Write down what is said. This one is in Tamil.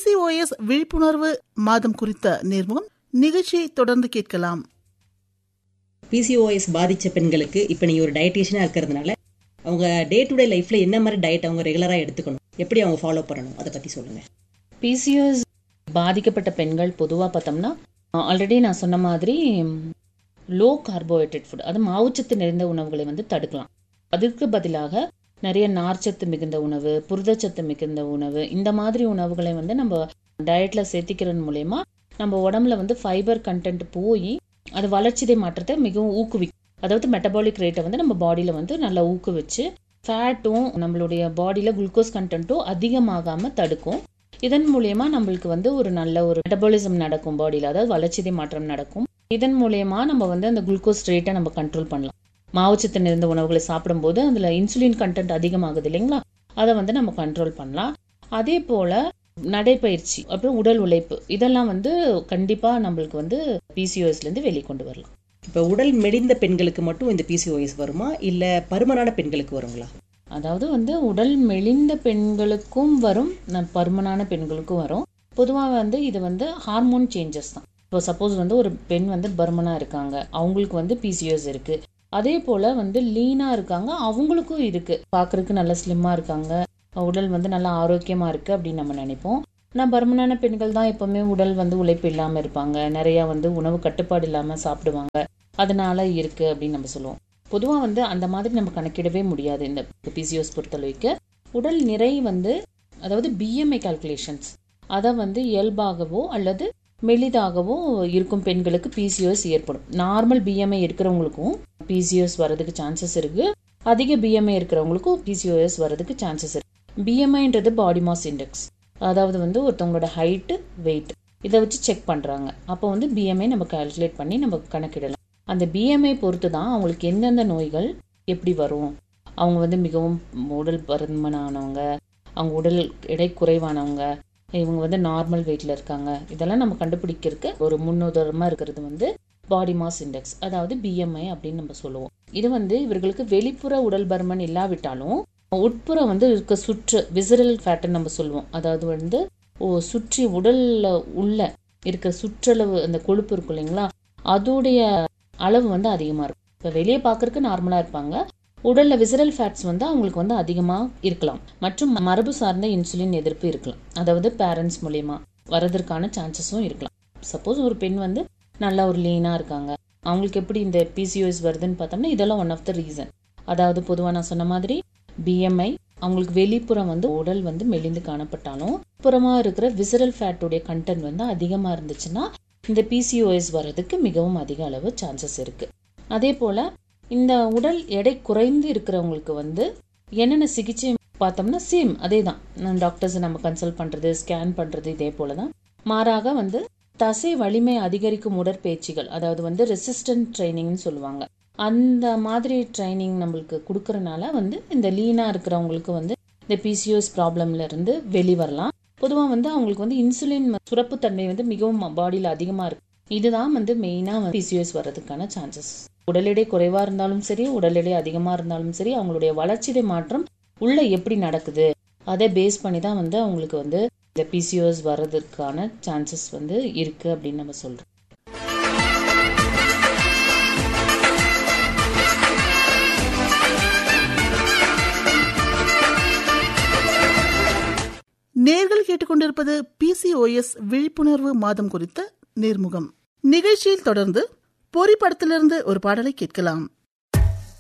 பிசிஓஎஸ் விழிப்புணர்வு மாதம் குறித்த நேர்முகம் நிகழ்ச்சியை தொடர்ந்து கேட்கலாம் பிசிஓஎஸ் பாதித்த பெண்களுக்கு இப்போ நீங்கள் ஒரு டயட்டீஷியனாக இருக்கிறதுனால அவங்க டே டு டே லைஃப்பில் என்ன மாதிரி டயட் அவங்க ரெகுலராக எடுத்துக்கணும் எப்படி அவங்க ஃபாலோ பண்ணணும் அதை பற்றி சொல்லுங்கள் பிசிஓஎஸ் பாதிக்கப்பட்ட பெண்கள் பொதுவாக பார்த்தோம்னா ஆல்ரெடி நான் சொன்ன மாதிரி லோ கார்போஹைட்ரேட் ஃபுட் அது மாவுச்சத்து நிறைந்த உணவுகளை வந்து தடுக்கலாம் அதுக்கு பதிலாக நிறைய நார்ச்சத்து மிகுந்த உணவு புரதச்சத்து மிகுந்த உணவு இந்த மாதிரி உணவுகளை வந்து நம்ம டயட்ல சேர்த்திக்கிறது மூலயமா நம்ம உடம்புல வந்து ஃபைபர் கண்டென்ட் போய் அது வளர்ச்சிதை மாற்றத்தை மிகவும் ஊக்குவிக்கும் அதாவது மெட்டபாலிக் ரேட்டை வந்து நம்ம பாடியில் வந்து நல்லா ஊக்குவிச்சு ஃபேட்டும் நம்மளுடைய பாடியில் குளுக்கோஸ் கண்டென்ட்டும் அதிகமாகாமல் தடுக்கும் இதன் மூலயமா நம்மளுக்கு வந்து ஒரு நல்ல ஒரு மெட்டபாலிசம் நடக்கும் பாடியில் அதாவது வளர்ச்சிதை மாற்றம் நடக்கும் இதன் மூலயமா நம்ம வந்து அந்த குளுக்கோஸ் ரேட்டை நம்ம கண்ட்ரோல் பண்ணலாம் மாவுச்சத்து நிறைந்த உணவுகளை சாப்பிடும்போது அதில் இன்சுலின் கண்டென்ட் அதிகமாகுது இல்லைங்களா அதை வந்து நம்ம கண்ட்ரோல் பண்ணலாம் அதே போல் நடைப்பயிற்சி அப்புறம் உடல் உழைப்பு இதெல்லாம் வந்து கண்டிப்பாக நம்மளுக்கு வந்து பிசிஓஎஸ்லேருந்து வெளிக்கொண்டு வரலாம் இப்போ உடல் மெலிந்த பெண்களுக்கு மட்டும் இந்த பிசிஓஎஸ் வருமா இல்லை பருமனான பெண்களுக்கு வருங்களா அதாவது வந்து உடல் மெலிந்த பெண்களுக்கும் வரும் ந- பருமனான பெண்களுக்கும் வரும் பொதுவாக வந்து இது வந்து ஹார்மோன் சேஞ்சஸ் தான் இப்போ சப்போஸ் வந்து ஒரு பெண் வந்து பருமனாக இருக்காங்க அவங்களுக்கு வந்து பிசிஓஎஸ் இருக்கு அதே போல் வந்து லீனாக இருக்காங்க அவங்களுக்கும் இருக்கு பார்க்கறதுக்கு நல்லா ஸ்லிம்மாக இருக்காங்க உடல் வந்து நல்லா ஆரோக்கியமாக இருக்கு அப்படின்னு நம்ம நினைப்போம் நான் பருமனான பெண்கள் தான் எப்பவுமே உடல் வந்து உழைப்பு இல்லாமல் இருப்பாங்க நிறைய வந்து உணவு கட்டுப்பாடு இல்லாமல் சாப்பிடுவாங்க அதனால இருக்கு அப்படின்னு நம்ம சொல்லுவோம் பொதுவாக வந்து அந்த மாதிரி நம்ம கணக்கிடவே முடியாது இந்த பிசிஓஸ் பொறுத்தளவுக்கு உடல் நிறை வந்து அதாவது பிஎம்ஐ கால்குலேஷன்ஸ் அதை வந்து இயல்பாகவோ அல்லது மெலிதாகவோ இருக்கும் பெண்களுக்கு பிசிஓஎஸ் ஏற்படும் நார்மல் பிஎம்ஐ இருக்கிறவங்களுக்கும் பிசிஓஎஸ் வரதுக்கு சான்சஸ் இருக்கு அதிக பிஎம்ஐ இருக்கிறவங்களுக்கும் பிசிஓஎஸ் வரதுக்கு சான்சஸ் இருக்கு பிஎம்ஐன்றது பாடி மாஸ் இண்டெக்ஸ் அதாவது வந்து ஒருத்தவங்களோட ஹைட்டு வெயிட் இதை வச்சு செக் பண்ணுறாங்க அப்போ வந்து பிஎம்ஐ நம்ம கால்குலேட் பண்ணி நம்ம கணக்கிடலாம் அந்த பிஎம்ஐ பொறுத்து தான் அவங்களுக்கு எந்தெந்த நோய்கள் எப்படி வரும் அவங்க வந்து மிகவும் உடல் பருமனானவங்க அவங்க உடல் எடை குறைவானவங்க இவங்க வந்து நார்மல் வெயிட்ல இருக்காங்க இதெல்லாம் நம்ம கண்டுபிடிக்கிறதுக்கு ஒரு முன்னுதாரணமா இருக்கிறது வந்து பாடி மாஸ் இண்டெக்ஸ் அதாவது பிஎம்ஐ அப்படின்னு நம்ம சொல்லுவோம் இது வந்து இவர்களுக்கு வெளிப்புற உடல் பருமன் இல்லாவிட்டாலும் உட்புறம் வந்து இருக்க சுற்று விசரல் ஃபேட்னு நம்ம சொல்லுவோம் அதாவது வந்து ஓ சுற்றி உடல்ல உள்ள இருக்க சுற்றளவு அந்த கொழுப்பு இருக்கும் இல்லைங்களா அதோடைய அளவு வந்து அதிகமா இருக்கும் இப்போ வெளியே பார்க்கறதுக்கு நார்மலா இருப்பாங்க உடல்ல விசரல் ஃபேட்ஸ் வந்து அவங்களுக்கு வந்து அதிகமா இருக்கலாம் மற்றும் மரபு சார்ந்த இன்சுலின் எதிர்ப்பு இருக்கலாம் அதாவது பேரண்ட்ஸ் மூலியமா வரதற்கான சான்சஸும் இருக்கலாம் சப்போஸ் ஒரு பெண் வந்து நல்லா ஒரு லீனா இருக்காங்க அவங்களுக்கு எப்படி இந்த பிசிஓஎஸ் வருதுன்னு பார்த்தோம்னா இதெல்லாம் ஒன் ஆஃப் த ரீசன் அதாவது பொதுவாக நான் சொன்ன மாதிரி பிஎம்ஐ அவங்களுக்கு வெளிப்புறம் வந்து உடல் வந்து மெலிந்து காணப்பட்டாலும் புறமா இருக்கிற விசரல் ஃபேட்டுடைய கண்டென்ட் வந்து அதிகமா இருந்துச்சுன்னா இந்த பிசிஓஎஸ் வர்றதுக்கு மிகவும் அதிக அளவு சான்சஸ் இருக்கு அதே போல இந்த உடல் எடை குறைந்து இருக்கிறவங்களுக்கு வந்து என்னென்ன சிகிச்சை பார்த்தோம்னா சேம் அதே தான் டாக்டர்ஸ் நம்ம கன்சல்ட் பண்றது ஸ்கேன் பண்றது இதே போல தான் மாறாக வந்து தசை வலிமை அதிகரிக்கும் உடற்பயிற்சிகள் அதாவது வந்து ரெசிஸ்டன்ட் ட்ரைனிங்னு சொல்லுவாங்க அந்த மாதிரி ட்ரைனிங் நம்மளுக்கு கொடுக்கறனால வந்து இந்த லீனா இருக்கிறவங்களுக்கு வந்து இந்த பிசிஓஎஸ் ப்ராப்ளம்ல இருந்து வெளிவரலாம் பொதுவாக வந்து அவங்களுக்கு வந்து இன்சுலின் சுரப்பு தன்மை வந்து மிகவும் பாடியில் அதிகமாக இருக்கு இதுதான் வந்து மெயினாக பிசிஓஎஸ் வர்றதுக்கான சான்சஸ் உடல் எடை குறைவாக இருந்தாலும் சரி உடல் எடை அதிகமாக இருந்தாலும் சரி அவங்களுடைய வளர்ச்சிதை மாற்றம் உள்ள எப்படி நடக்குது அதை பேஸ் பண்ணி தான் வந்து அவங்களுக்கு வந்து இந்த பிசிஓஎஸ் வர்றதுக்கான சான்சஸ் வந்து இருக்கு அப்படின்னு நம்ம சொல்றோம் நேர்கள் கேட்டுக்கொண்டிருப்பது பிசிஓஎஸ் விழிப்புணர்வு மாதம் குறித்த நேர்முகம் நிகழ்ச்சியில் தொடர்ந்து பொறி படத்திலிருந்து ஒரு பாடலை கேட்கலாம்